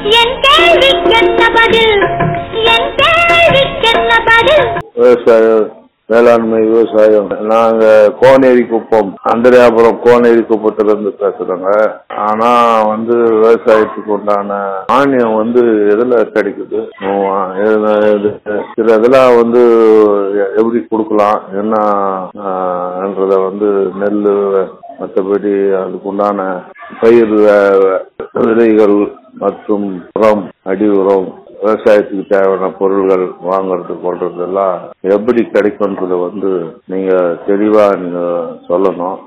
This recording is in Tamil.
என் கேள்விக்கென்ன பதில் என் கேள்விக்கென்ன பதில் விவசாயம் வேளாண்மை விவசாயம் நாங்க கோனேரி குப்பம் அந்தரியாபுரம் கோனேரி குப்பத்துல இருந்து பேசுறோங்க ஆனா வந்து விவசாயத்துக்கு உண்டான மானியம் வந்து எதுல கிடைக்குது ஆமா, எதுல- இது- சில இதெல்லாம் வந்து எ- எப்படி கொடுக்கலாம் என்ன ஆன்றத வந்து நெல் மற்றபடி அதுக்கு உண்டான பயிர் வே- விதைகள் மற்றும் உரம் அடி உரம் விவசாயத்துக்கு தேவையான பொருள்கள் வாங்குறது கொள்றது எல்லாம் எப்படி கிடைக்கும்ன்றத வந்து நீங்க தெளிவா நீங்க சொல்லணும்